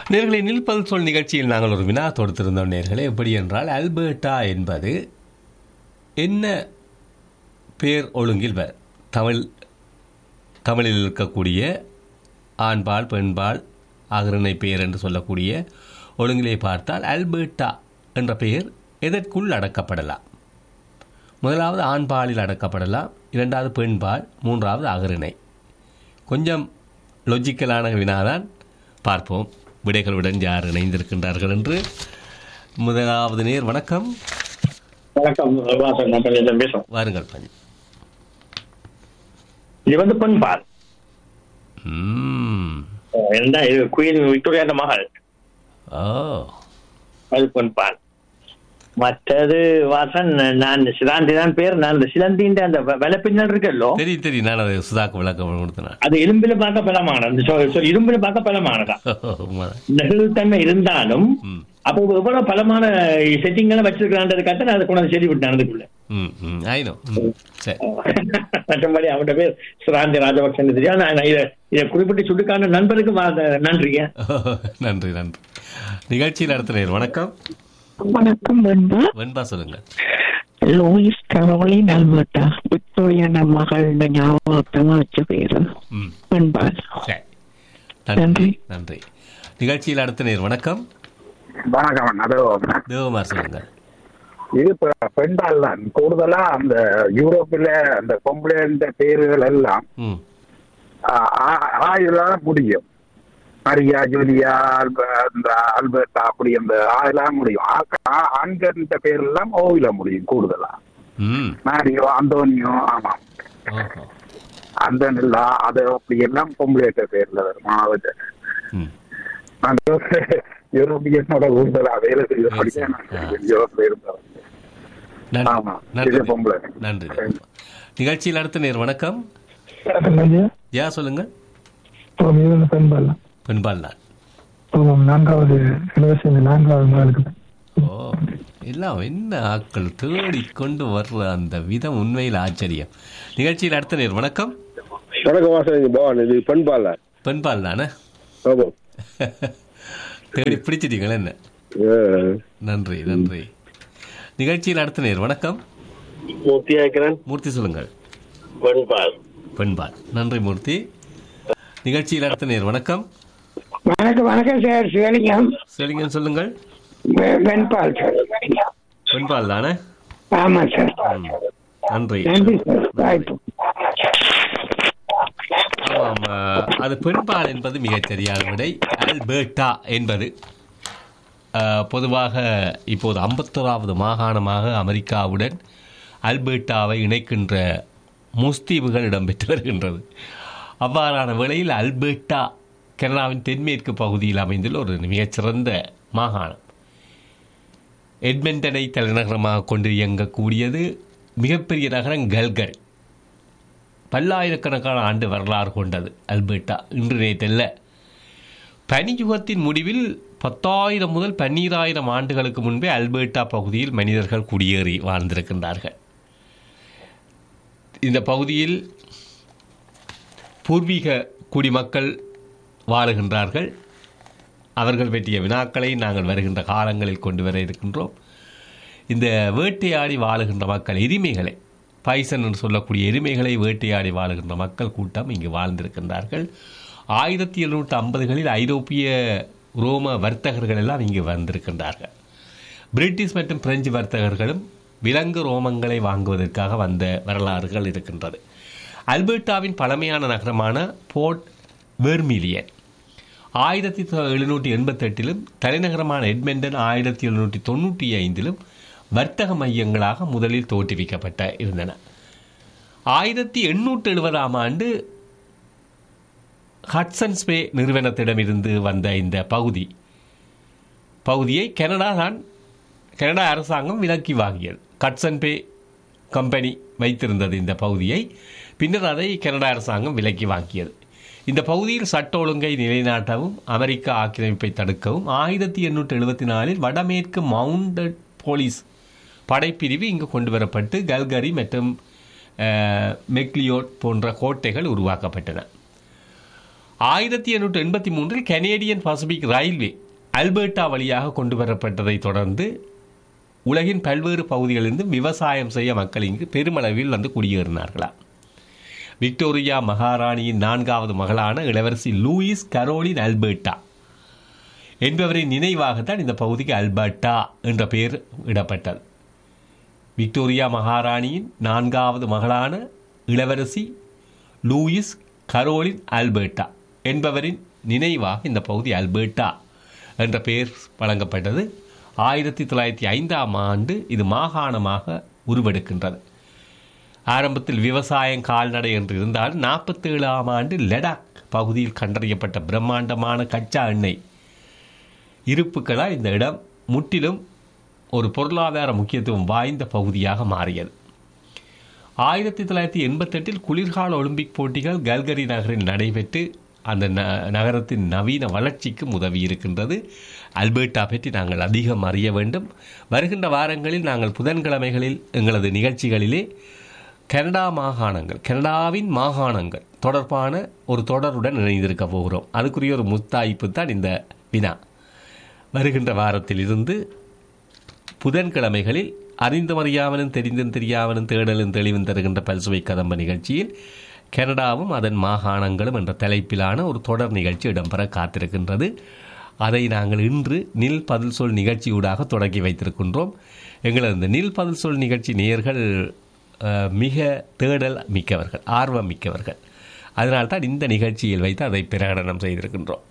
நேர்களை நில்பல் சொல் நிகழ்ச்சியில் நாங்கள் ஒரு வினா தொடுத்திருந்தோம் நேர்களே எப்படி என்றால் அல்பர்டா என்பது என்ன பேர் ஒழுங்கில் வ- தமிழ் தமிழில் இருக்கக்கூடிய ஆண்பால் பெண்பால் அகரணை பெயர் என்று சொல்லக்கூடிய ஒழுங்கிலே பார்த்தால் அல்பர்டா என்ற பெயர் எதற்குள் அடக்கப்படலாம் முதலாவது ஆண்பாலில் அடக்கப்படலாம் இரண்டாவது பெண்பால் மூன்றாவது அகரிணை கொஞ்சம் லொஜிக்கலான வினாதான் பார்ப்போம் விடைகளுடன் யார் இணைந்திருக்கின்றார்கள் என்று முதலாவது நேர் வணக்கம் வணக்கம் வாசன் நான் கொஞ்சம் பேசுறோம் வாருங்கள் பஞ்சு இது வந்து பெண்பால் ம். என்ன இது குயின் விக்டோரியா மகள் ஓ அது பெண்பால் மற்றது வாசன் நான் சிலாந்தி தான் பேர் நான் இந்த சிலந்தின்ற அந்த விலப்பின்னல் இருக்கல்லோ தெரியும் தெரியும் நான் அதை சுதாக்கு விளக்கம் கொடுத்தேன் அது எலும்பில பார்க்க பலமானது அந்த சொ- சொ- இரும்பில பார்க்க பலமானதா நெகிழ்த்தன்மை இருந்தாலும் ம் அப்போ எவ்வளவு பலமான செட்டிங்களை வச்சிருக்கிறான்றதுக்காக நான் அதை கொண்டாந்து செடி விட்டேன் அதுக்குள்ள ம் ம் ஆயினோ ம் சரி மற்றபடி அவனோட பேர் சிராந்தி ராஜபக்சன் தெரியும் நான் இதை இதை குறிப்பிட்டு சுட்டுக்கான நண்பருக்கு வா- நன்றிங்க நன்றி நன்றி நிகழ்ச்சியில் அடுத்த நேர் வணக்கம் வணக்கம் வெண்பா வெண்பா சொல்லுங்க லூயிஸ் கரோலின் அல்பர்டா விக்டோரியான மகள் ஞாபகத்தமா வச்ச பேரு ம் வெண்பால் சரி நன்றி நன்றி. நன்றி நிகழ்ச்சியில் அடுத்த நேர் வணக்கம் வணக்கம் அது தேவமார் சொல்லுங்க இது பெ- பெண்பால் தான் கூடுதலா அந்த யூரோப்பில அந்த பொம்பளைன்ற பேர்கள் எல்லாம் ம் ஆ- ஆ- ஆயுளால முடியும் மரியா ஜூலியா ஆல்ப- அந்த ஆல்பர்டா அப்படி அந்த ஆயுளால முடியும் ஆ- ஆ- ஆண்கள்ன்ற பேர் எல்லாம் ஓவில முடியும் கூடுதலா ம் மாரியோ அந்தோனியோ ஆமா ஓஹோ அந்த நிலா அது அப்படி எல்லாம் பொம்பளைன்ற பேர்ல வரும் அது ம் நான் யூரோப்பியனோட கூடுதலா வேலை செய்ய சரி, படிக்க சரி. நான் யூரோப்ல இருந்தேன் நன்றி ஆமா. நன்றி இது பொம்பளை. நன்றி நிகழ்ச்சியில் அடுத்த நேர் வணக்கம் ஐயா யா சொல்லுங்க இப்போ இது வந்து பெண்பால் பெண்பால் தான் இப்போ நான்காவது இலவச நான்காவது மகளுக்கு ஓ எல்லாம் என்ன ஆட்கள் தேடி கொண்டு வர்ற அந்த விதம் உண்மையில் ஆச்சரியம் நிகழ்ச்சியில் அடுத்த நேர் வணக்கம் வணக்கம் வாசன் பவான் இது பெண்பால பெண்பால் தானே ஆமாம் தேடி பிடிச்சிட்டீங்களா என்ன நன்றி நன்றி நிகழ்ச்சியில் அடுத்த நேர் வணக்கம் மூர்த்தி ஆக்கிறேன் மூர்த்தி சொல்லுங்கள் பெண்பால் பெண்பால் நன்றி மூர்த்தி நிகழ்ச்சியில் அடுத்த நேர் வணக்கம் வணக்கம் வணக்கம் சார் சிவலிங்கம் சரிங்க சொல்லுங்கள் வெ- வெண்பால் சார் பெண்பால் தானே ஆமா சார் ம். நன்றி நன்றி சார் வாய்ப்பு ஆமாம் அஹ், அது பெண்பால் என்பது மிகச் சரியான விடை அல்பர்டா என்பது அஹ், பொதுவாக இப்போது ஐம்பத்தோராவது மாகாணமாக அமெரிக்காவுடன் அல்பர்டாவை இணைக்கின்ற முஸ்தீவுகள் இடம்பெற்று வருகின்றது அவ்வாறான வேளையில் அல்பர்டா கனடாவின் தென்மேற்கு பகுதியில் அமைந்துள்ள ஒரு மிகச்சிறந்த மாகாணம் எட்மெண்டனை தலைநகரமாக கொண்டு இயங்கக்கூடியது மிகப்பெரிய நகரம் கல்கரி பல்லாயிரக்கணக்கான ஆண்டு வரலாறு கொண்டது அல்பர்டா இன்று நேற்றல்ல பனியுகத்தின் முடிவில் பத்தாயிரம் முதல் பன்னீராயிரம் ஆண்டுகளுக்கு முன்பே அல்பர்டா பகுதியில் மனிதர்கள் குடியேறி வாழ்ந்திருக்கின்றார்கள் இந்த பகுதியில் பூர்வீக குடிமக்கள் வாழுகின்றார்கள் அவர்கள் பற்றிய வினாக்களை நாங்கள் வருகின்ற காலங்களில் கொண்டு வர இருக்கின்றோம் இந்த வேட்டையாடி வாழுகின்ற மக்கள் எருமைகளை பைசன் என்று சொல்லக்கூடிய எருமைகளை வேட்டையாடி வாழுகின்ற மக்கள் கூட்டம் இங்கு வாழ்ந்திருக்கின்றார்கள் ஆயிரத்தி எழுநூற்றி ஐம்பதுகளில் ஐரோப்பிய ரோம வர்த்தகர்கள் எல்லாம் இங்கு வந்திருக்கின்றார்கள் பிரிட்டிஷ் மற்றும் பிரெஞ்சு வர்த்தகர்களும் விலங்கு ரோமங்களை வாங்குவதற்காக வந்த வரலாறுகள் இருக்கின்றது அல்பர்டாவின் பழமையான நகரமான போர்ட் வெர்மிலியன் ஆயிரத்தி எழுநூற்றி எண்பத்தெட்டிலும் தலைநகரமான எட்மெண்டன் ஆயிரத்தி எழுநூற்றி தொண்ணூற்றி ஐந்திலும் வர்த்தக மையங்களாக முதலில் தோற்றுவிக்கப்பட்ட இருந்தன ஆயிரத்தி எண்ணூற்றி எழுபதாம் ஆண்டு ஹட்சன்ஸ் பே நிறுவனத்திடமிருந்து வந்த இந்த பகுதி பகுதியை கனடா தான் கனடா அரசாங்கம் விலக்கி வாங்கியது கட்சன் பே கம்பெனி வைத்திருந்தது இந்த பகுதியை பின்னர் அதை கனடா அரசாங்கம் விலக்கி வாங்கியது இந்த பகுதியில் சட்ட ஒழுங்கை நிலைநாட்டவும் அமெரிக்க ஆக்கிரமிப்பை தடுக்கவும் ஆயிரத்தி எண்ணூற்றி எழுபத்தி நாலில் வடமேற்கு மவுண்டட் போலீஸ் படைப்பிரிவு இங்கு கொண்டு வரப்பட்டு கல்கரி மற்றும் அஹ், மெக்லியோட் போன்ற கோட்டைகள் உருவாக்கப்பட்டன ஆயிரத்தி எண்ணூற்று எண்பத்தி மூன்றில் கனேடியன் பசிபிக் ரயில்வே அல்பர்ட்டா வழியாக கொண்டு வரப்பட்டதை தொடர்ந்து உலகின் பல்வேறு பகுதிகளிலிருந்து விவசாயம் செய்ய மக்கள் இங்கு பெருமளவில் வந்து குடியேறினார்களா விக்டோரியா மகாராணியின் நான்காவது மகளான இளவரசி லூயிஸ் கரோலின் அல்பர்ட்டா என்பவரின் நினைவாகத்தான் இந்த பகுதிக்கு அல்பர்ட்டா என்ற பெயர் இடப்பட்டது விக்டோரியா மகாராணியின் நான்காவது மகளான இளவரசி லூயிஸ் கரோலின் ஆல்பர்ட்டா என்பவரின் நினைவாக இந்த பகுதி அல்பர்ட்டா என்ற பெயர் வழங்கப்பட்டது ஆயிரத்தி தொள்ளாயிரத்தி ஐந்தாம் ஆண்டு இது மாகாணமாக உருவெடுக்கின்றது ஆரம்பத்தில் விவசாயம் கால்நடை என்று இருந்தால் நாற்பத்தேழாம் ஆண்டு லடாக் பகுதியில் கண்டறியப்பட்ட பிரம்மாண்டமான கச்சா எண்ணெய் இருப்புக்களால் இந்த இடம் முற்றிலும் ஒரு பொருளாதார முக்கியத்துவம் வாய்ந்த பகுதியாக மாறியது ஆயிரத்தி தொள்ளாயிரத்தி எண்பத்தெட்டில் குளிர்கால ஒலிம்பிக் போட்டிகள் கல்கரி நகரில் நடைபெற்று அந்த ந நகரத்தின் நவீன வளர்ச்சிக்கும் உதவி இருக்கின்றது அல்பர்ட்டா பற்றி நாங்கள் அதிகம் அறிய வேண்டும் வருகின்ற வாரங்களில் நாங்கள் புதன்கிழமைகளில் எங்களது நிகழ்ச்சிகளிலே கனடா மாகாணங்கள் கனடாவின் மாகாணங்கள் தொடர்பான ஒரு தொடருடன் இணைந்திருக்க போகிறோம் அதுக்குரிய ஒரு முத்தாய்ப்பு தான் இந்த வினா வருகின்ற வாரத்தில் இருந்து புதன்கிழமைகளில் அறிந்தும் அறியாமலும் தெரிந்தும் தெரியாமலும் தேடலும் தெளிவும் தருகின்ற பல்சுவை கதம்ப நிகழ்ச்சியில் கனடாவும் அதன் மாகாணங்களும் என்ற தலைப்பிலான ஒரு தொடர் நிகழ்ச்சி இடம்பெற காத்திருக்கின்றது அதை நாங்கள் இன்று நில் பதில் சொல் நிகழ்ச்சியூடாக தொடங்கி வைத்திருக்கின்றோம் எங்களது இந்த நில் பதில் சொல் நிகழ்ச்சி நேயர்கள் அஹ், மிக தேடல் மிக்கவர்கள் ஆர்வம் மிக்கவர்கள் அதனால்தான் இந்த நிகழ்ச்சியில் வைத்து அதை பிரகடனம் செய்திருக்கின்றோம்